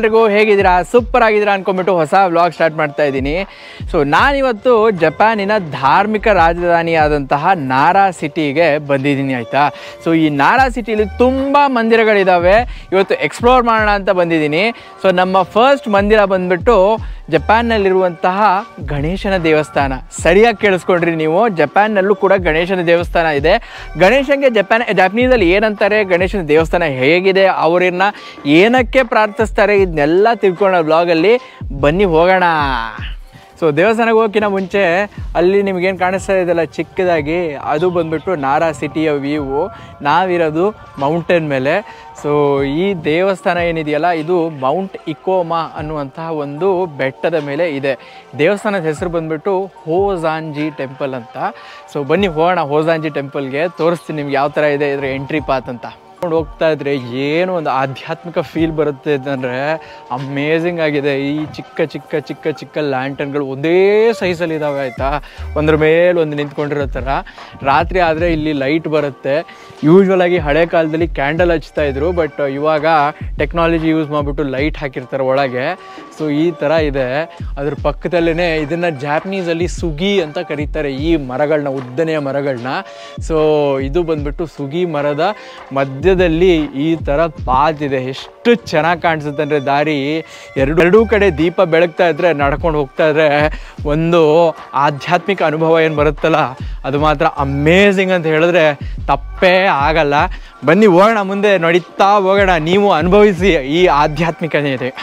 ಎಲ್ರಿಗೂ ಹೇಗಿದ್ದೀರಾ ಸೂಪರ್ ಆಗಿದ್ದೀರಾ ಅನ್ಕೊಂಬಿಟ್ಟು ಹೊಸ ವ್ಲಾಗ್ ಸ್ಟಾರ್ಟ್ ಮಾಡ್ತಾ ಇದ್ದೀನಿ ಸೊ ನಾನಿವತ್ತು ಜಪಾನಿನ ಧಾರ್ಮಿಕ ರಾಜಧಾನಿಯಾದಂತಹ ನಾರಾ ಸಿಟಿಗೆ ಬಂದಿದ್ದೀನಿ ಆಯಿತಾ ಸೊ ಈ ನಾರಾ ಸಿಟಿಲಿ ತುಂಬ ಮಂದಿರಗಳಿದ್ದಾವೆ ಇವತ್ತು ಎಕ್ಸ್ಪ್ಲೋರ್ ಮಾಡೋಣ ಅಂತ ಬಂದಿದ್ದೀನಿ ಸೊ ನಮ್ಮ ಫಸ್ಟ್ ಮಂದಿರ ಬಂದ್ಬಿಟ್ಟು ಜಪಾನ್ನಲ್ಲಿರುವಂತಹ ಗಣೇಶನ ದೇವಸ್ಥಾನ ಸರಿಯಾಗಿ ಕೇಳಿಸ್ಕೊಂಡ್ರಿ ನೀವು ಜಪಾನ್ನಲ್ಲೂ ಕೂಡ ಗಣೇಶನ ದೇವಸ್ಥಾನ ಇದೆ ಗಣೇಶನಿಗೆ ಜಪಾನ್ ಜಪಾನೀಸಲ್ಲಿ ಏನಂತಾರೆ ಗಣೇಶನ ದೇವಸ್ಥಾನ ಹೇಗಿದೆ ಅವರನ್ನ ಏನಕ್ಕೆ ಪ್ರಾರ್ಥಿಸ್ತಾರೆ ಇದನ್ನೆಲ್ಲ ತಿಳ್ಕೊಳ್ಳೋ ಬ್ಲಾಗಲ್ಲಿ ಬನ್ನಿ ಹೋಗೋಣ ಸೊ ದೇವಸ್ಥಾನಕ್ಕೆ ಹೋಗೋಕ್ಕಿಂತ ಮುಂಚೆ ಅಲ್ಲಿ ನಿಮಗೇನು ಕಾಣಿಸ್ತಾ ಇದೆಯಲ್ಲ ಚಿಕ್ಕದಾಗಿ ಅದು ಬಂದ್ಬಿಟ್ಟು ನಾರಾ ಸಿಟಿಯ ವ್ಯೂ ನಾವಿರೋದು ಮೌಂಟೇನ್ ಮೇಲೆ ಸೊ ಈ ದೇವಸ್ಥಾನ ಏನಿದೆಯಲ್ಲ ಇದು ಮೌಂಟ್ ಇಕೋಮಾ ಅನ್ನುವಂತಹ ಒಂದು ಬೆಟ್ಟದ ಮೇಲೆ ಇದೆ ದೇವಸ್ಥಾನದ ಹೆಸರು ಬಂದ್ಬಿಟ್ಟು ಹೋಜಾಂಜಿ ಟೆಂಪಲ್ ಅಂತ ಸೊ ಬನ್ನಿ ಹೋಗೋಣ ಹೋಜಾಂಜಿ ಟೆಂಪಲ್ಗೆ ತೋರಿಸ್ತೀನಿ ನಿಮ್ಗೆ ಯಾವ ಥರ ಇದೆ ಇದ್ರ ಎಂಟ್ರಿ ಪಾತ್ ಅಂತ ಕೊಂಡು ಹೋಗ್ತಾ ಇದ್ರೆ ಏನು ಒಂದು ಆಧ್ಯಾತ್ಮಿಕ ಫೀಲ್ ಬರುತ್ತೆ ಅಂದರೆ ಅಮೇಝಿಂಗ್ ಆಗಿದೆ ಈ ಚಿಕ್ಕ ಚಿಕ್ಕ ಚಿಕ್ಕ ಚಿಕ್ಕ ಲ್ಯಾಂಟನ್ಗಳು ಒಂದೇ ಸೈಜಲ್ಲಿ ಇದ್ದಾವೆ ಆಯಿತಾ ಒಂದ್ರ ಮೇಲೆ ಒಂದು ನಿಂತ್ಕೊಂಡಿರೋ ಥರ ರಾತ್ರಿ ಆದರೆ ಇಲ್ಲಿ ಲೈಟ್ ಬರುತ್ತೆ ಯೂಶ್ವಲ್ ಆಗಿ ಹಳೆ ಕಾಲದಲ್ಲಿ ಕ್ಯಾಂಡಲ್ ಹಚ್ತಾ ಇದ್ರು ಬಟ್ ಇವಾಗ ಟೆಕ್ನಾಲಜಿ ಯೂಸ್ ಮಾಡಿಬಿಟ್ಟು ಲೈಟ್ ಹಾಕಿರ್ತಾರೆ ಒಳಗೆ ಸೊ ಈ ಥರ ಇದೆ ಅದ್ರ ಪಕ್ಕದಲ್ಲೇ ಇದನ್ನು ಜಾಪನೀಸಲ್ಲಿ ಸುಗಿ ಅಂತ ಕರೀತಾರೆ ಈ ಮರಗಳನ್ನ ಉದ್ದನೆಯ ಮರಗಳನ್ನ ಸೊ ಇದು ಬಂದ್ಬಿಟ್ಟು ಸುಗಿ ಮರದ ಮಧ್ಯದಲ್ಲಿ ಈ ಥರ ಪಾತ್ ಇದೆ ಎಷ್ಟು ಚೆನ್ನಾಗಿ ಕಾಣಿಸುತ್ತೆ ಅಂದರೆ ದಾರಿ ಎರಡು ಎರಡೂ ಕಡೆ ದೀಪ ಬೆಳಗ್ತಾ ಇದ್ರೆ ನಡ್ಕೊಂಡು ಹೋಗ್ತಾ ಇದ್ರೆ ಒಂದು ಆಧ್ಯಾತ್ಮಿಕ ಅನುಭವ ಏನು ಬರುತ್ತಲ್ಲ ಅದು ಮಾತ್ರ ಅಮೇಝಿಂಗ್ ಅಂತ ಹೇಳಿದ್ರೆ ತಪ್ಪೇ ಆಗಲ್ಲ ಬನ್ನಿ ಹೋಗೋಣ ಮುಂದೆ ನಡೀತಾ ಹೋಗೋಣ ನೀವು ಅನುಭವಿಸಿ ಈ ಆಧ್ಯಾತ್ಮಿಕತೆ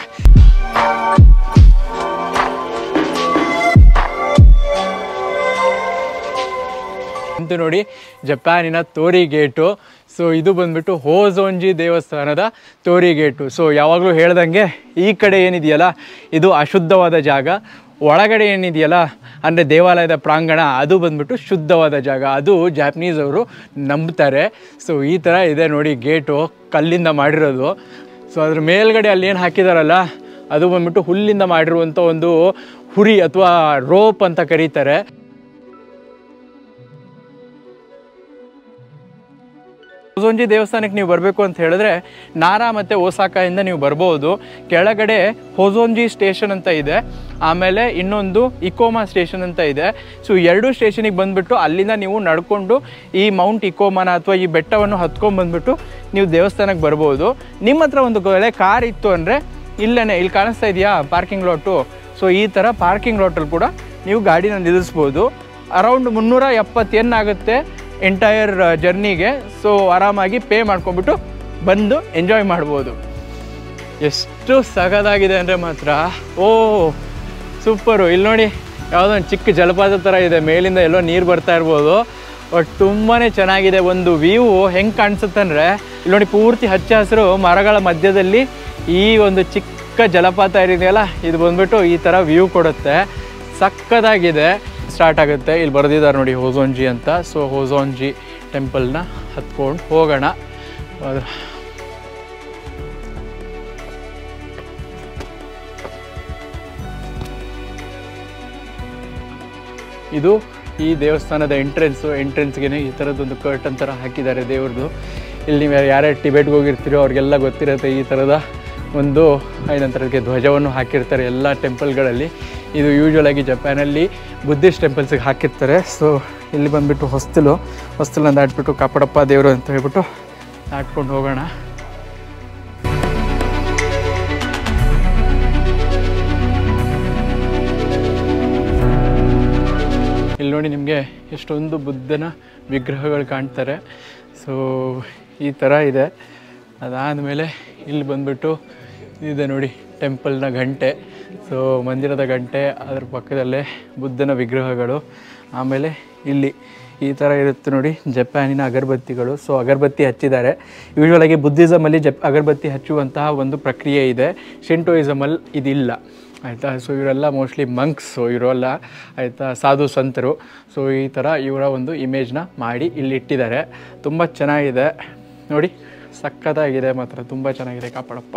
ಅಂತ ನೋಡಿ ಜಪಾನಿನ ತೋರಿ ಗೇಟು ಸೊ ಇದು ಬಂದ್ಬಿಟ್ಟು ಹೋಜೋಂಜಿ ದೇವಸ್ಥಾನದ ತೋರಿ ಗೇಟು ಸೊ ಯಾವಾಗಲೂ ಹೇಳ್ದಂಗೆ ಈ ಕಡೆ ಏನಿದೆಯಲ್ಲ ಇದು ಅಶುದ್ಧವಾದ ಜಾಗ ಒಳಗಡೆ ಏನಿದೆಯಲ್ಲ ಅಂದರೆ ದೇವಾಲಯದ ಪ್ರಾಂಗಣ ಅದು ಬಂದ್ಬಿಟ್ಟು ಶುದ್ಧವಾದ ಜಾಗ ಅದು ಜಾಪನೀಸ್ ಅವರು ನಂಬ್ತಾರೆ ಸೊ ಈ ಥರ ಇದೆ ನೋಡಿ ಗೇಟು ಕಲ್ಲಿಂದ ಮಾಡಿರೋದು ಸೊ ಅದ್ರ ಮೇಲ್ಗಡೆ ಅಲ್ಲಿ ಏನು ಹಾಕಿದಾರಲ್ಲ ಅದು ಬಂದ್ಬಿಟ್ಟು ಹುಲ್ಲಿಂದ ಮಾಡಿರುವಂಥ ಒಂದು ಹುರಿ ಅಥವಾ ರೋಪ್ ಅಂತ ಕರೀತಾರೆ ಹೊಸೊಂಜಿ ದೇವಸ್ಥಾನಕ್ಕೆ ನೀವು ಬರಬೇಕು ಅಂತ ಹೇಳಿದ್ರೆ ನಾರಾ ಮತ್ತು ಓಸಾಕಾಯಿಂದ ನೀವು ಬರ್ಬೋದು ಕೆಳಗಡೆ ಹೊಸೊಂಜಿ ಸ್ಟೇಷನ್ ಅಂತ ಇದೆ ಆಮೇಲೆ ಇನ್ನೊಂದು ಇಕೋಮಾ ಸ್ಟೇಷನ್ ಅಂತ ಇದೆ ಸೊ ಎರಡು ಸ್ಟೇಷನಿಗೆ ಬಂದುಬಿಟ್ಟು ಅಲ್ಲಿಂದ ನೀವು ನಡ್ಕೊಂಡು ಈ ಮೌಂಟ್ ಇಕೋಮಾನ ಅಥವಾ ಈ ಬೆಟ್ಟವನ್ನು ಹತ್ಕೊಂಡು ಬಂದುಬಿಟ್ಟು ನೀವು ದೇವಸ್ಥಾನಕ್ಕೆ ಬರ್ಬೋದು ನಿಮ್ಮ ಹತ್ರ ಒಂದು ವೇಳೆ ಕಾರ್ ಇತ್ತು ಅಂದರೆ ಇಲ್ಲೇ ಇಲ್ಲಿ ಕಾಣಿಸ್ತಾ ಇದೆಯಾ ಪಾರ್ಕಿಂಗ್ ಲಾಟು ಸೊ ಈ ಥರ ಪಾರ್ಕಿಂಗ್ ಲಾಟಲ್ಲಿ ಕೂಡ ನೀವು ಗಾಡಿನ ನಿಲ್ಲಿಸ್ಬೋದು ಅರೌಂಡ್ ಮುನ್ನೂರ ಎಪ್ಪತ್ತೇನಾಗುತ್ತೆ ಎಂಟೈರ್ ಜರ್ನಿಗೆ ಸೊ ಆರಾಮಾಗಿ ಪೇ ಮಾಡ್ಕೊಂಬಿಟ್ಟು ಬಂದು ಎಂಜಾಯ್ ಮಾಡ್ಬೋದು ಎಷ್ಟು ಸಗದಾಗಿದೆ ಅಂದರೆ ಮಾತ್ರ ಓ ಸೂಪರು ಇಲ್ಲಿ ನೋಡಿ ಯಾವುದೋ ಒಂದು ಚಿಕ್ಕ ಜಲಪಾತ ಥರ ಇದೆ ಮೇಲಿಂದ ಎಲ್ಲೋ ನೀರು ಬರ್ತಾ ಇರ್ಬೋದು ಬಟ್ ತುಂಬಾ ಚೆನ್ನಾಗಿದೆ ಒಂದು ವ್ಯೂ ಹೆಂಗೆ ಕಾಣಿಸುತ್ತೆ ಅಂದರೆ ಇಲ್ಲಿ ನೋಡಿ ಪೂರ್ತಿ ಹಚ್ಚ ಹಸಿರು ಮರಗಳ ಮಧ್ಯದಲ್ಲಿ ಈ ಒಂದು ಚಿಕ್ಕ ಜಲಪಾತ ಏನಿದೆಯಲ್ಲ ಇದು ಬಂದ್ಬಿಟ್ಟು ಈ ಥರ ವ್ಯೂ ಕೊಡುತ್ತೆ ಸಕ್ಕದಾಗಿದೆ ಸ್ಟಾರ್ಟ್ ಆಗುತ್ತೆ ಇಲ್ಲಿ ಬರೆದಿದ್ದಾರೆ ನೋಡಿ ಹೋಜೋಂಜಿ ಅಂತ ಸೊ ಹೋಜೋಂಜಿ ಟೆಂಪಲ್ನ ಹತ್ಕೊಂಡು ಹೋಗೋಣ ಅದು ಇದು ಈ ದೇವಸ್ಥಾನದ ಎಂಟ್ರೆನ್ಸು ಎಂಟ್ರೆನ್ಸ್ಗೆ ಈ ಥರದ್ದೊಂದು ಕರ್ಟನ್ ಥರ ಹಾಕಿದ್ದಾರೆ ದೇವ್ರದ್ದು ಇಲ್ಲಿ ನೀವು ಯಾರ್ಯಾರು ಟಿಬೆಟ್ಗೆ ಹೋಗಿರ್ತೀರೋ ಅವ್ರಿಗೆಲ್ಲ ಗೊತ್ತಿರುತ್ತೆ ಈ ಥರದ ಒಂದು ಏನಂತಾರೆ ಅದಕ್ಕೆ ಧ್ವಜವನ್ನು ಹಾಕಿರ್ತಾರೆ ಎಲ್ಲ ಟೆಂಪಲ್ಗಳಲ್ಲಿ ಇದು ಯೂಶ್ವಲ್ ಆಗಿ ಜಪಾನಲ್ಲಿ ಬುದ್ಧಿಸ್ಟ್ ಟೆಂಪಲ್ಸಿಗೆ ಹಾಕಿರ್ತಾರೆ ಸೊ ಇಲ್ಲಿ ಬಂದುಬಿಟ್ಟು ಹೊಸ್ತಲು ಹೊಸ್ತಲನ್ನ ದಾಟ್ಬಿಟ್ಟು ಕಾಪಾಡಪ್ಪ ದೇವರು ಅಂತ ಹೇಳ್ಬಿಟ್ಟು ದಾಟ್ಕೊಂಡು ಹೋಗೋಣ ಇಲ್ಲಿ ನೋಡಿ ನಿಮಗೆ ಎಷ್ಟೊಂದು ಬುದ್ಧನ ವಿಗ್ರಹಗಳು ಕಾಣ್ತಾರೆ ಸೊ ಈ ಥರ ಇದೆ ಅದಾದಮೇಲೆ ಇಲ್ಲಿ ಬಂದ್ಬಿಟ್ಟು ಇದೆ ನೋಡಿ ಟೆಂಪಲ್ನ ಗಂಟೆ ಸೊ ಮಂದಿರದ ಗಂಟೆ ಅದ್ರ ಪಕ್ಕದಲ್ಲೇ ಬುದ್ಧನ ವಿಗ್ರಹಗಳು ಆಮೇಲೆ ಇಲ್ಲಿ ಈ ಥರ ಇರುತ್ತೆ ನೋಡಿ ಜಪಾನಿನ ಅಗರಬತ್ತಿಗಳು ಸೊ ಅಗರಬತ್ತಿ ಹಚ್ಚಿದ್ದಾರೆ ಯೂಶ್ವಲ್ ಆಗಿ ಬುದ್ಧಿಸಮಲ್ಲಿ ಜಪ್ ಅಗರಬತ್ತಿ ಹಚ್ಚುವಂತಹ ಒಂದು ಪ್ರಕ್ರಿಯೆ ಇದೆ ಶಿಂಟೋಯಿಸಮಲ್ಲಿ ಇದಿಲ್ಲ ಆಯಿತಾ ಸೊ ಇವರೆಲ್ಲ ಮೋಸ್ಟ್ಲಿ ಮಂಕ್ಸು ಇವರೆಲ್ಲ ಆಯಿತಾ ಸಾಧು ಸಂತರು ಸೊ ಈ ಥರ ಇವರ ಒಂದು ಇಮೇಜ್ನ ಮಾಡಿ ಇಲ್ಲಿ ಇಟ್ಟಿದ್ದಾರೆ ತುಂಬ ಚೆನ್ನಾಗಿದೆ ನೋಡಿ ಸಖತ್ತಾಗಿದೆ ಮಾತ್ರ ತುಂಬ ಚೆನ್ನಾಗಿದೆ ಕಾಪಾಡಪ್ಪ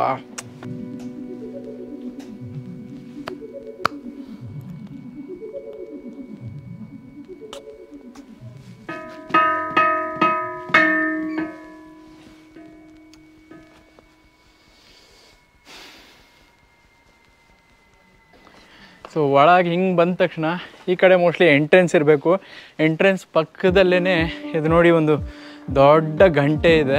ಸೊ ಒಳಗೆ ಹಿಂಗೆ ಬಂದ ತಕ್ಷಣ ಈ ಕಡೆ ಮೋಸ್ಟ್ಲಿ ಎಂಟ್ರೆನ್ಸ್ ಇರಬೇಕು ಎಂಟ್ರೆನ್ಸ್ ಪಕ್ಕದಲ್ಲೇ ಇದು ನೋಡಿ ಒಂದು ದೊಡ್ಡ ಗಂಟೆ ಇದೆ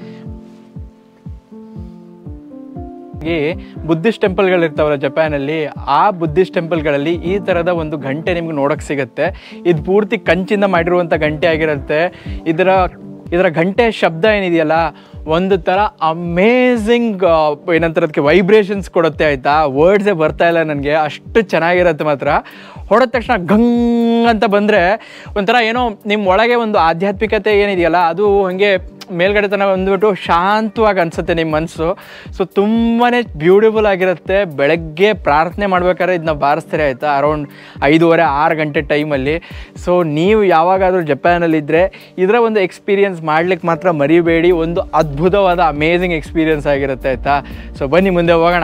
ಈ ಬುದ್ಧಿಸ್ಟ್ ಟೆಂಪಲ್ಗಳು ಇರ್ತಾವಲ್ಲ ಜಪಾನಲ್ಲಿ ಆ ಬುದ್ಧಿಸ್ಟ್ ಟೆಂಪಲ್ಗಳಲ್ಲಿ ಈ ಥರದ ಒಂದು ಗಂಟೆ ನಿಮ್ಗೆ ನೋಡೋಕೆ ಸಿಗುತ್ತೆ ಇದು ಪೂರ್ತಿ ಕಂಚಿಂದ ಮಾಡಿರುವಂಥ ಗಂಟೆ ಆಗಿರುತ್ತೆ ಇದರ ಇದರ ಗಂಟೆ ಶಬ್ದ ಏನಿದೆಯಲ್ಲ ಒಂದು ಥರ ಅಮೇಝಿಂಗ್ ಏನಂತಾರೆ ಅದಕ್ಕೆ ವೈಬ್ರೇಷನ್ಸ್ ಕೊಡುತ್ತೆ ಆಯಿತಾ ವರ್ಡ್ಸೇ ಬರ್ತಾ ಇಲ್ಲ ನನಗೆ ಅಷ್ಟು ಚೆನ್ನಾಗಿರುತ್ತೆ ಮಾತ್ರ ಹೊಡೆದ ತಕ್ಷಣ ಗಂಗ್ ಅಂತ ಬಂದರೆ ಒಂಥರ ಏನೋ ನಿಮ್ಮ ಒಳಗೆ ಒಂದು ಆಧ್ಯಾತ್ಮಿಕತೆ ಏನಿದೆಯಲ್ಲ ಅದು ಹಾಗೆ ಮೇಲ್ಗಡೆ ತನಕ ಬಂದ್ಬಿಟ್ಟು ಶಾಂತವಾಗಿ ಅನಿಸುತ್ತೆ ನಿಮ್ಮ ಮನಸ್ಸು ಸೊ ತುಂಬಾ ಬ್ಯೂಟಿಫುಲ್ ಆಗಿರುತ್ತೆ ಬೆಳಗ್ಗೆ ಪ್ರಾರ್ಥನೆ ಮಾಡ್ಬೇಕಾದ್ರೆ ಇದನ್ನ ಬಾರಿಸ್ತಾರೆ ಆಯಿತಾ ಅರೌಂಡ್ ಐದೂವರೆ ಆರು ಗಂಟೆ ಟೈಮಲ್ಲಿ ಸೊ ನೀವು ಯಾವಾಗಾದರೂ ಜಪಾನಲ್ಲಿದ್ದರೆ ಇದರ ಒಂದು ಎಕ್ಸ್ಪೀರಿಯನ್ಸ್ ಮಾಡ್ಲಿಕ್ಕೆ ಮಾತ್ರ ಮರಿಬೇಡಿ ಒಂದು ಅದ್ಭುತವಾದ ಅಮೇಝಿಂಗ್ ಎಕ್ಸ್ಪೀರಿಯನ್ಸ್ ಆಗಿರುತ್ತೆ ಆಯಿತಾ ಸೊ ಬನ್ನಿ ಮುಂದೆ ಹೋಗೋಣ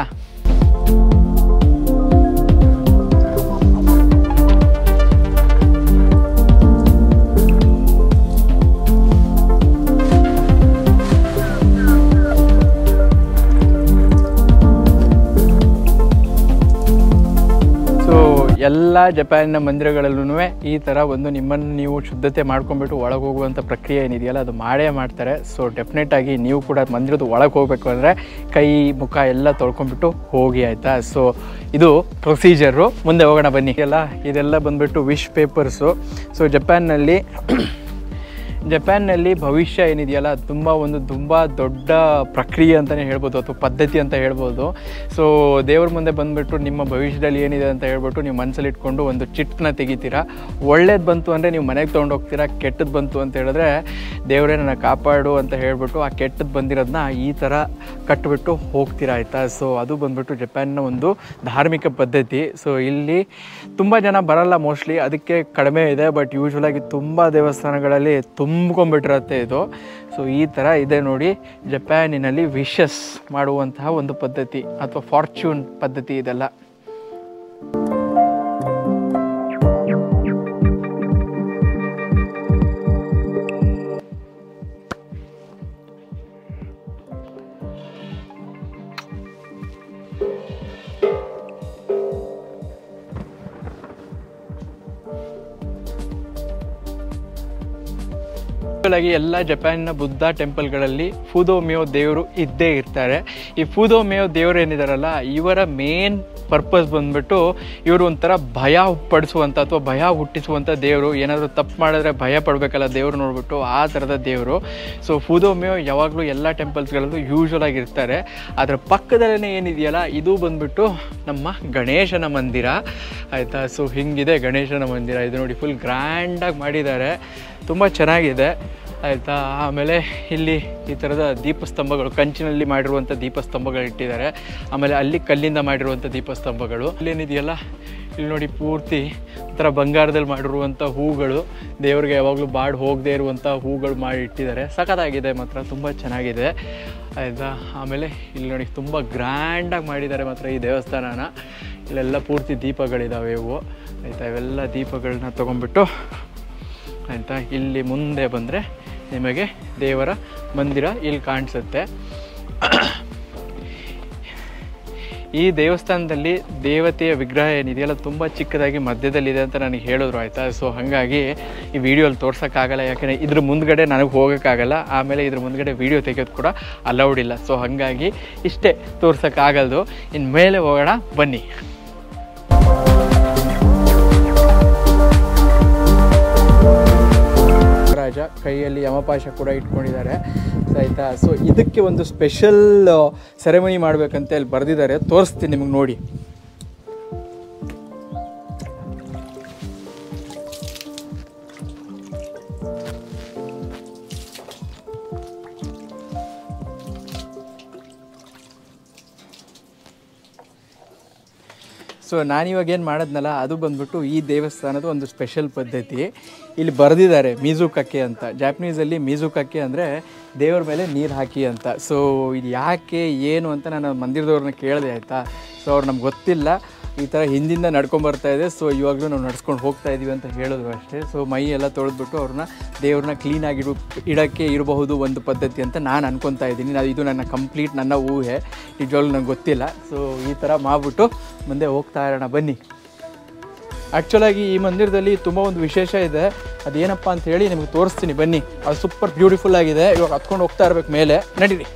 ಸೊ ಎಲ್ಲ ಜಪಾನಿನ ಮಂದಿರಗಳಲ್ಲೂ ಈ ಥರ ಒಂದು ನಿಮ್ಮನ್ನು ನೀವು ಶುದ್ಧತೆ ಮಾಡ್ಕೊಂಡ್ಬಿಟ್ಟು ಒಳಗೆ ಹೋಗುವಂಥ ಪ್ರಕ್ರಿಯೆ ಏನಿದೆಯಲ್ಲ ಅದು ಮಾಡೇ ಮಾಡ್ತಾರೆ ಸೊ ಡೆಫಿನೆಟ್ ಆಗಿ ನೀವು ಕೂಡ ಮಂದಿರದ ಒಳಗೆ ಹೋಗಬೇಕು ಅಂದರೆ ಕೈ ಮುಖ ಎಲ್ಲ ತೊಳ್ಕೊಂಡ್ಬಿಟ್ಟು ಹೋಗಿ ಆಯಿತಾ ಸೊ ಇದು ಪ್ರೊಸೀಜರು ಮುಂದೆ ಹೋಗೋಣ ಬನ್ನಿ ಎಲ್ಲ ಇದೆಲ್ಲ ಬಂದ್ಬಿಟ್ಟು ವಿಶ್ ಪೇಪರ್ಸು ಸೊ ಜಪಾನ್ನಲ್ಲಿ ಜಪಾನ್ನಲ್ಲಿ ಭವಿಷ್ಯ ಏನಿದೆಯಲ್ಲ ತುಂಬ ಒಂದು ತುಂಬ ದೊಡ್ಡ ಪ್ರಕ್ರಿಯೆ ಅಂತಲೇ ಹೇಳ್ಬೋದು ಅಥವಾ ಪದ್ಧತಿ ಅಂತ ಹೇಳ್ಬೋದು ಸೊ ದೇವ್ರ ಮುಂದೆ ಬಂದುಬಿಟ್ಟು ನಿಮ್ಮ ಭವಿಷ್ಯದಲ್ಲಿ ಏನಿದೆ ಅಂತ ಹೇಳ್ಬಿಟ್ಟು ನೀವು ಮನಸ್ಸಲ್ಲಿ ಇಟ್ಕೊಂಡು ಒಂದು ಚಿಟ್ಟನ್ನ ತೆಗಿತೀರಾ ಒಳ್ಳೇದು ಬಂತು ಅಂದರೆ ನೀವು ಮನೆಗೆ ತೊಗೊಂಡು ಹೋಗ್ತೀರಾ ಕೆಟ್ಟದ್ದು ಬಂತು ಅಂತ ಹೇಳಿದ್ರೆ ದೇವರೇ ನನ್ನ ಕಾಪಾಡು ಅಂತ ಹೇಳ್ಬಿಟ್ಟು ಆ ಕೆಟ್ಟದ್ದು ಬಂದಿರೋದನ್ನ ಈ ಥರ ಕಟ್ಟಿಬಿಟ್ಟು ಹೋಗ್ತೀರಾ ಆಯಿತಾ ಸೊ ಅದು ಬಂದ್ಬಿಟ್ಟು ಜಪಾನ್ನ ಒಂದು ಧಾರ್ಮಿಕ ಪದ್ಧತಿ ಸೊ ಇಲ್ಲಿ ತುಂಬ ಜನ ಬರಲ್ಲ ಮೋಸ್ಟ್ಲಿ ಅದಕ್ಕೆ ಕಡಿಮೆ ಇದೆ ಬಟ್ ಯೂಶ್ವಲಾಗಿ ತುಂಬ ದೇವಸ್ಥಾನಗಳಲ್ಲಿ ತುಂಬ್ಕೊಂಡ್ಬಿಟ್ಟಿರತ್ತೆ ಇದು ಸೊ ಈ ಥರ ಇದೆ ನೋಡಿ ಜಪಾನಿನಲ್ಲಿ ವಿಶಸ್ ಮಾಡುವಂತಹ ಒಂದು ಪದ್ಧತಿ ಅಥವಾ ಫಾರ್ಚೂನ್ ಪದ್ಧತಿ ಇದೆಲ್ಲ ಆಗಿ ಎಲ್ಲ ಜಪಾನಿನ ಬುದ್ಧ ಟೆಂಪಲ್ಗಳಲ್ಲಿ ಫುದೋಮಿಯೋ ದೇವರು ಇದ್ದೇ ಇರ್ತಾರೆ ಈ ಫುದೋಮಿಯೋ ದೇವರು ಏನಿದಾರಲ್ಲ ಇವರ ಮೇನ್ ಪರ್ಪಸ್ ಬಂದ್ಬಿಟ್ಟು ಇವರು ಒಂಥರ ಭಯ ಪಡಿಸುವಂಥ ಅಥವಾ ಭಯ ಹುಟ್ಟಿಸುವಂಥ ದೇವರು ಏನಾದರೂ ತಪ್ಪು ಮಾಡಿದ್ರೆ ಭಯ ಪಡಬೇಕಲ್ಲ ದೇವರು ನೋಡ್ಬಿಟ್ಟು ಆ ಥರದ ದೇವರು ಸೊ ಫುದೋಮಿಯೋ ಯಾವಾಗಲೂ ಎಲ್ಲ ಟೆಂಪಲ್ಸ್ಗಳಲ್ಲೂ ಯೂಶ್ವಲ್ ಆಗಿರ್ತಾರೆ ಅದರ ಪಕ್ಕದಲ್ಲೇ ಏನಿದೆಯಲ್ಲ ಇದು ಬಂದ್ಬಿಟ್ಟು ನಮ್ಮ ಗಣೇಶನ ಮಂದಿರ ಆಯಿತಾ ಸೊ ಹಿಂಗಿದೆ ಗಣೇಶನ ಮಂದಿರ ಇದು ನೋಡಿ ಫುಲ್ ಗ್ರ್ಯಾಂಡಾಗಿ ಮಾಡಿದ್ದಾರೆ ತುಂಬ ಚೆನ್ನಾಗಿದೆ ಆಯಿತಾ ಆಮೇಲೆ ಇಲ್ಲಿ ಈ ಥರದ ದೀಪಸ್ತಂಭಗಳು ಕಂಚಿನಲ್ಲಿ ಮಾಡಿರುವಂಥ ದೀಪಸ್ತಂಭಗಳು ಇಟ್ಟಿದ್ದಾರೆ ಆಮೇಲೆ ಅಲ್ಲಿ ಕಲ್ಲಿಂದ ಮಾಡಿರುವಂಥ ದೀಪಸ್ತಂಭಗಳು ಇಲ್ಲೇನಿದೆಯಲ್ಲ ಇಲ್ಲಿ ನೋಡಿ ಪೂರ್ತಿ ಒಂಥರ ಬಂಗಾರದಲ್ಲಿ ಮಾಡಿರುವಂಥ ಹೂಗಳು ದೇವ್ರಿಗೆ ಯಾವಾಗಲೂ ಬಾಡ್ ಹೋಗದೇ ಇರುವಂಥ ಹೂಗಳು ಮಾಡಿ ಇಟ್ಟಿದ್ದಾರೆ ಸಖತ್ತಾಗಿದೆ ಮಾತ್ರ ತುಂಬ ಚೆನ್ನಾಗಿದೆ ಆಯಿತಾ ಆಮೇಲೆ ಇಲ್ಲಿ ನೋಡಿ ತುಂಬ ಗ್ರ್ಯಾಂಡಾಗಿ ಮಾಡಿದ್ದಾರೆ ಮಾತ್ರ ಈ ದೇವಸ್ಥಾನನ ಇಲ್ಲೆಲ್ಲ ಪೂರ್ತಿ ದೀಪಗಳಿದ್ದಾವೆ ಇವು ಆಯಿತಾ ಇವೆಲ್ಲ ದೀಪಗಳನ್ನ ತೊಗೊಂಡ್ಬಿಟ್ಟು ಆಯಿತಾ ಇಲ್ಲಿ ಮುಂದೆ ಬಂದರೆ ನಿಮಗೆ ದೇವರ ಮಂದಿರ ಇಲ್ಲಿ ಕಾಣಿಸುತ್ತೆ ಈ ದೇವಸ್ಥಾನದಲ್ಲಿ ದೇವತೆಯ ವಿಗ್ರಹ ಏನಿದೆಯಲ್ಲ ತುಂಬ ಚಿಕ್ಕದಾಗಿ ಮಧ್ಯದಲ್ಲಿದೆ ಅಂತ ನನಗೆ ಹೇಳಿದ್ರು ಆಯಿತಾ ಸೊ ಹಾಗಾಗಿ ಈ ವಿಡಿಯೋಲಿ ತೋರ್ಸೋಕ್ಕಾಗಲ್ಲ ಯಾಕಂದರೆ ಇದ್ರ ಮುಂದ್ಗಡೆ ನನಗೆ ಹೋಗೋಕ್ಕಾಗಲ್ಲ ಆಮೇಲೆ ಇದ್ರ ಮುಂದ್ಗಡೆ ವಿಡಿಯೋ ತೆಗೆಯೋದು ಕೂಡ ಅಲೌಡ್ ಇಲ್ಲ ಸೊ ಹಾಗಾಗಿ ಇಷ್ಟೇ ತೋರ್ಸೋಕ್ಕಾಗಲ್ದು ಇನ್ನು ಮೇಲೆ ಹೋಗೋಣ ಬನ್ನಿ ರಾಜ ಕೈಯಲ್ಲಿ ಯಮಪಾಶ ಕೂಡ ಇಟ್ಕೊಂಡಿದ್ದಾರೆ ಆಯಿತಾ ಸೊ ಇದಕ್ಕೆ ಒಂದು ಸ್ಪೆಷಲ್ ಸೆರೆಮನಿ ಮಾಡಬೇಕಂತ ಇಲ್ಲಿ ಬರೆದಿದ್ದಾರೆ ತೋರಿಸ್ತೀನಿ ನಿಮಗೆ ನೋಡಿ ಸೊ ನಾನಿವಾಗ ಏನು ಮಾಡಿದ್ನಲ್ಲ ಅದು ಬಂದ್ಬಿಟ್ಟು ಈ ದೇವಸ್ಥಾನದ ಒಂದು ಸ್ಪೆಷಲ್ ಪದ್ಧತಿ ಇಲ್ಲಿ ಬರೆದಿದ್ದಾರೆ ಮೀಜುಕಕ್ಕೆ ಅಂತ ಜಾಪನೀಸಲ್ಲಿ ಮೀಜುಕಕ್ಕೆ ಅಂದರೆ ದೇವ್ರ ಮೇಲೆ ನೀರು ಹಾಕಿ ಅಂತ ಸೊ ಇದು ಯಾಕೆ ಏನು ಅಂತ ನಾನು ಮಂದಿರದವ್ರನ್ನ ಕೇಳಿದೆ ಆಯಿತಾ ಸೊ ಅವ್ರು ನಮ್ಗೆ ಗೊತ್ತಿಲ್ಲ ಈ ಥರ ಹಿಂದಿಂದ ನಡ್ಕೊಂಬರ್ತಾ ಇದೆ ಸೊ ಇವಾಗಲೂ ನಾವು ನಡ್ಸ್ಕೊಂಡು ಹೋಗ್ತಾ ಇದೀವಿ ಅಂತ ಹೇಳಿದ್ರು ಅಷ್ಟೇ ಸೊ ಮೈ ಎಲ್ಲ ತೊಳೆದ್ಬಿಟ್ಟು ಅವ್ರನ್ನ ದೇವ್ರನ್ನ ಕ್ಲೀನಾಗಿ ಇಡು ಇಡೋಕ್ಕೆ ಇರಬಹುದು ಒಂದು ಪದ್ಧತಿ ಅಂತ ನಾನು ಅನ್ಕೊತಾ ಇದ್ದೀನಿ ನಾನು ಇದು ನನ್ನ ಕಂಪ್ಲೀಟ್ ನನ್ನ ಊಹೆ ನಿಜವಾಗ್ಲೂ ನಂಗೆ ಗೊತ್ತಿಲ್ಲ ಸೊ ಈ ಥರ ಮಾಡಿಬಿಟ್ಟು ಮುಂದೆ ಹೋಗ್ತಾ ಇರೋಣ ಬನ್ನಿ ಆ್ಯಕ್ಚುಲಾಗಿ ಈ ಮಂದಿರದಲ್ಲಿ ತುಂಬ ಒಂದು ವಿಶೇಷ ಇದೆ ಅದೇನಪ್ಪ ಅಂತ ಹೇಳಿ ನಿಮಗೆ ತೋರಿಸ್ತೀನಿ ಬನ್ನಿ ಅದು ಸೂಪರ್ ಬ್ಯೂಟಿಫುಲ್ ಆಗಿದೆ ಇವಾಗ ಹತ್ಕೊಂಡು ಹೋಗ್ತಾ ಇರ್ಬೇಕು ಮೇಲೆ ನಡೀರಿ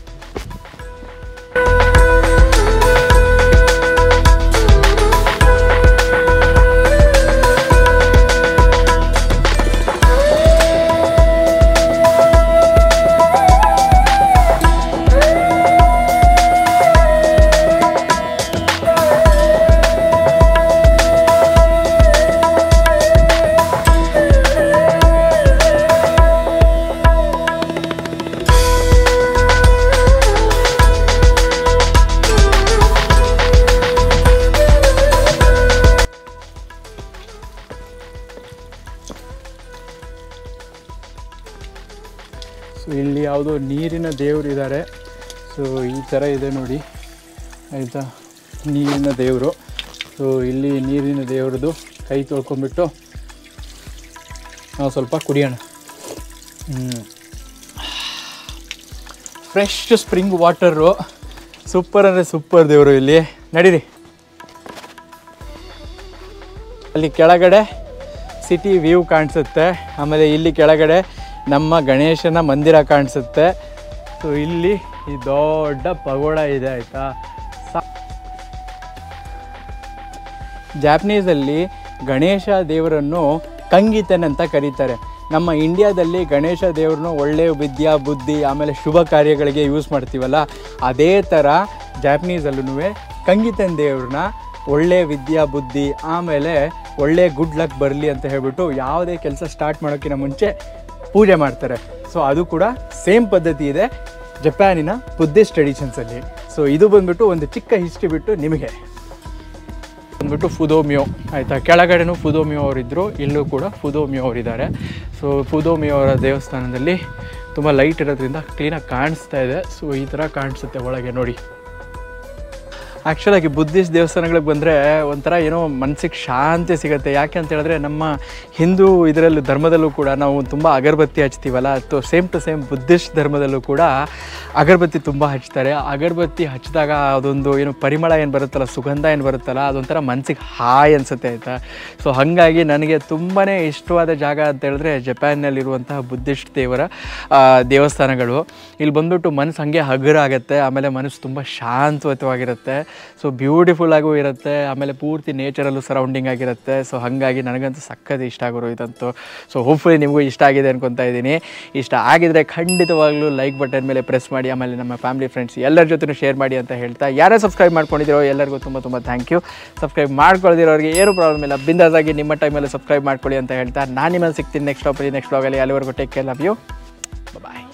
ಸೊ ಇಲ್ಲಿ ಯಾವುದೋ ನೀರಿನ ದೇವರು ಇದ್ದಾರೆ ಸೊ ಈ ಥರ ಇದೆ ನೋಡಿ ಆಯಿತಾ ನೀರಿನ ದೇವರು ಸೊ ಇಲ್ಲಿ ನೀರಿನ ದೇವ್ರದ್ದು ಕೈ ತೊಳ್ಕೊಂಬಿಟ್ಟು ನಾವು ಸ್ವಲ್ಪ ಕುಡಿಯೋಣ ಫ್ರೆಶ್ ಸ್ಪ್ರಿಂಗ್ ವಾಟರು ಸೂಪರ್ ಅಂದರೆ ಸೂಪರ್ ದೇವರು ಇಲ್ಲಿ ನಡೀರಿ ಅಲ್ಲಿ ಕೆಳಗಡೆ ಸಿಟಿ ವ್ಯೂ ಕಾಣಿಸುತ್ತೆ ಆಮೇಲೆ ಇಲ್ಲಿ ಕೆಳಗಡೆ ನಮ್ಮ ಗಣೇಶನ ಮಂದಿರ ಕಾಣಿಸುತ್ತೆ ಸೊ ಇಲ್ಲಿ ಈ ದೊಡ್ಡ ಪಗೋಡ ಇದೆ ಆಯಿತಾ ಜಾಪನೀಸಲ್ಲಿ ಗಣೇಶ ದೇವರನ್ನು ಕಂಗಿತನ್ ಅಂತ ಕರೀತಾರೆ ನಮ್ಮ ಇಂಡಿಯಾದಲ್ಲಿ ಗಣೇಶ ದೇವ್ರನ್ನು ಒಳ್ಳೆಯ ವಿದ್ಯಾ ಬುದ್ಧಿ ಆಮೇಲೆ ಶುಭ ಕಾರ್ಯಗಳಿಗೆ ಯೂಸ್ ಮಾಡ್ತೀವಲ್ಲ ಅದೇ ಥರ ಜಾಪನೀಸಲ್ಲೂ ಕಂಗಿತನ್ ದೇವ್ರನ್ನ ಒಳ್ಳೆ ವಿದ್ಯಾ ಬುದ್ಧಿ ಆಮೇಲೆ ಒಳ್ಳೆ ಗುಡ್ ಲಕ್ ಬರಲಿ ಅಂತ ಹೇಳ್ಬಿಟ್ಟು ಯಾವುದೇ ಕೆಲಸ ಸ್ಟಾರ್ಟ್ ಮಾಡೋಕ್ಕಿಂತ ಮುಂಚೆ ಪೂಜೆ ಮಾಡ್ತಾರೆ ಸೊ ಅದು ಕೂಡ ಸೇಮ್ ಪದ್ಧತಿ ಇದೆ ಜಪಾನಿನ ಬುದ್ಧಿಸ್ಟ್ ಟ್ರೆಡಿಷನ್ಸಲ್ಲಿ ಸೊ ಇದು ಬಂದ್ಬಿಟ್ಟು ಒಂದು ಚಿಕ್ಕ ಹಿಸ್ಟ್ರಿ ಬಿಟ್ಟು ನಿಮಗೆ ಬಂದ್ಬಿಟ್ಟು ಫುದೋಮಿಯೋ ಆಯಿತಾ ಕೆಳಗಡೆನೂ ಫುದೋಮಿಯೋ ಅವರಿದ್ದರು ಇಲ್ಲೂ ಕೂಡ ಫುದೋಮಿಯೋ ಅವರಿದ್ದಾರೆ ಸೊ ಫುದೋಮಿಯೋ ಅವರ ದೇವಸ್ಥಾನದಲ್ಲಿ ತುಂಬ ಲೈಟ್ ಇರೋದ್ರಿಂದ ಕ್ಲೀನಾಗಿ ಕಾಣಿಸ್ತಾ ಇದೆ ಸೊ ಈ ಥರ ಕಾಣಿಸುತ್ತೆ ಒಳಗೆ ನೋಡಿ ಆ್ಯಕ್ಚುಲಾಗಿ ಬುದ್ಧಿಸ್ಟ್ ದೇವಸ್ಥಾನಗಳಿಗೆ ಬಂದರೆ ಒಂಥರ ಏನೋ ಮನಸ್ಸಿಗೆ ಶಾಂತಿ ಸಿಗುತ್ತೆ ಯಾಕೆ ಅಂತ ಹೇಳಿದ್ರೆ ನಮ್ಮ ಹಿಂದೂ ಇದರಲ್ಲೂ ಧರ್ಮದಲ್ಲೂ ಕೂಡ ನಾವು ತುಂಬ ಅಗರಬತ್ತಿ ಹಚ್ತೀವಲ್ಲ ಅಥವಾ ಸೇಮ್ ಟು ಸೇಮ್ ಬುದ್ಧಿಸ್ಟ್ ಧರ್ಮದಲ್ಲೂ ಕೂಡ ಅಗರಬತ್ತಿ ತುಂಬ ಹಚ್ತಾರೆ ಅಗರಬತ್ತಿ ಹಚ್ಚಿದಾಗ ಅದೊಂದು ಏನು ಪರಿಮಳ ಏನು ಬರುತ್ತಲ್ಲ ಸುಗಂಧ ಏನು ಬರುತ್ತಲ್ಲ ಅದೊಂಥರ ಮನಸ್ಸಿಗೆ ಹಾಯ್ ಅನಿಸುತ್ತೆ ಆಯಿತಾ ಸೊ ಹಾಗಾಗಿ ನನಗೆ ತುಂಬಾ ಇಷ್ಟವಾದ ಜಾಗ ಅಂತ ಹೇಳಿದ್ರೆ ಜಪಾನ್ನಲ್ಲಿರುವಂತಹ ಬುದ್ಧಿಸ್ಟ್ ದೇವರ ಆ, ದೇವಸ್ಥಾನಗಳು ಇಲ್ಲಿ ಬಂದ್ಬಿಟ್ಟು ಮನಸ್ಸು ಹಾಗೆ ಹಗುರ ಆಗುತ್ತೆ ಆಮೇಲೆ ಮನಸ್ಸು ತುಂಬ ಶಾಂತವಾಗಿರುತ್ತೆ ಸೊ ಬ್ಯೂಟಿಫುಲ್ ಆಗೂ ಇರುತ್ತೆ ಆಮೇಲೆ ಪೂರ್ತಿ ನೇಚರಲ್ಲೂ ಸರೌಂಡಿಂಗ್ ಆಗಿರುತ್ತೆ ಸೊ ಹಾಗಾಗಿ ನನಗಂತೂ ಸಖತ್ ಇಷ್ಟ ಆಗಿರೋ ಇದಂತೂ ಸೊ ಹೋಪ್ಫುಲಿ ನಿಮಗೂ ಇಷ್ಟ ಆಗಿದೆ ಅನ್ಕೊತಾ ಇದ್ದೀನಿ ಇಷ್ಟ ಆಗಿದ್ರೆ ಖಂಡಿತವಾಗ್ಲೂ ಲೈಕ್ ಬಟನ್ ಮೇಲೆ ಪ್ರೆಸ್ ಮಾಡಿ ಆಮೇಲೆ ನಮ್ಮ ಫ್ಯಾಮಿಲಿ ಫ್ರೆಂಡ್ಸ್ ಎಲ್ಲರ ಜೊತೆ ಶೇರ್ ಮಾಡಿ ಅಂತ ಹೇಳ್ತಾ ಯಾರೇ ಸಬ್ಸ್ಕ್ರೈಬ್ ಮಾಡ್ಕೊಂಡಿದ್ದೀರೋ ಎಲ್ಲರಿಗೂ ತುಂಬ ತುಂಬ ಥ್ಯಾಂಕ್ ಯು ಸಬ್ಸ್ಕ್ರೈಬ್ ಮಾಡ್ಕೊಳ್ದಿರೋರಿಗೆ ಏನು ಪ್ರಾಬ್ಲಮ್ ಇಲ್ಲ ಬಿಂದಾಸ್ ಆಗಿ ನಿಮ್ಮ ಟೈಮಲ್ಲಿ ಸಬ್ಸ್ಕ್ರೈಬ್ ಮಾಡ್ಕೊಳ್ಳಿ ಅಂತ ಹೇಳ್ತಾ ನಾನು ನಿಮ್ಮಲ್ಲಿ ಸಿಗ್ತೀನಿ ನೆಕ್ಸ್ಟ್ ಟಾಪಲ್ಲಿ ನೆಕ್ಸ್ಟ್ ಬ್ಲಾಗಲ್ಲಿ ಅಲ್ಲಿವರೆಗೂ take care love you bye